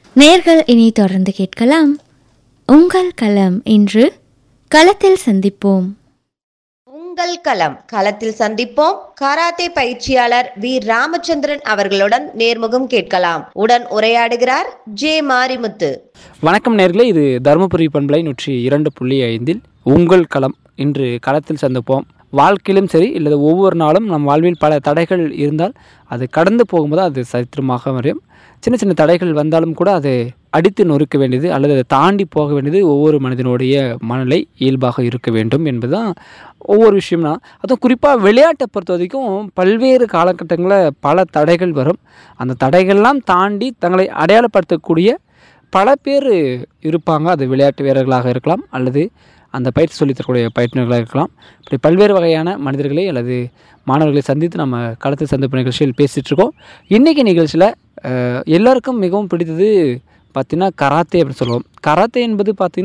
நேர்கள் இனி தொடர்ந்து கேட்கலாம் உங்கள் களம் இன்று களத்தில் சந்திப்போம் உங்கள் களம் களத்தில் சந்திப்போம் கராத்தே பயிற்சியாளர் வி ராமச்சந்திரன் அவர்களுடன் நேர்முகம் கேட்கலாம் உடன் உரையாடுகிறார் ஜே மாரிமுத்து வணக்கம் நேர்களே இது தருமபுரி பண்பலை நூற்றி இரண்டு புள்ளி ஐந்தில் உங்கள் களம் இன்று களத்தில் சந்திப்போம் வாழ்க்கையிலும் சரி இல்லது ஒவ்வொரு நாளும் நம் வாழ்வில் பல தடைகள் இருந்தால் அது கடந்து போகும்போது அது சரித்திரமாக வரையும் சின்ன சின்ன தடைகள் வந்தாலும் கூட அதை அடித்து நொறுக்க வேண்டியது அல்லது அதை தாண்டி போக வேண்டியது ஒவ்வொரு மனிதனுடைய மனநிலை இயல்பாக இருக்க வேண்டும் என்பதுதான் ஒவ்வொரு விஷயம்னா அதுவும் குறிப்பாக விளையாட்டை பொறுத்த வரைக்கும் பல்வேறு காலகட்டங்களில் பல தடைகள் வரும் அந்த தடைகள்லாம் தாண்டி தங்களை அடையாளப்படுத்தக்கூடிய பல பேர் இருப்பாங்க அது விளையாட்டு வீரர்களாக இருக்கலாம் அல்லது அந்த பயிற்சி சொல்லித் தரக்கூடிய பயிற்றுனர்களாக இருக்கலாம் இப்படி பல்வேறு வகையான மனிதர்களை அல்லது மாணவர்களை சந்தித்து நம்ம களத்தில் சந்திப்பு நிகழ்ச்சியில் பேசிகிட்டு இருக்கோம் இன்றைக்கி நிகழ்ச்சியில் அஹ், எல்லாருக்கும் மிகவும் பிடித்தது பார்த்திங்கன்னா கராத்தே அப்படின்னு சொல்லுவோம் கராத்தே என்பது பார்த்திங்கன்னா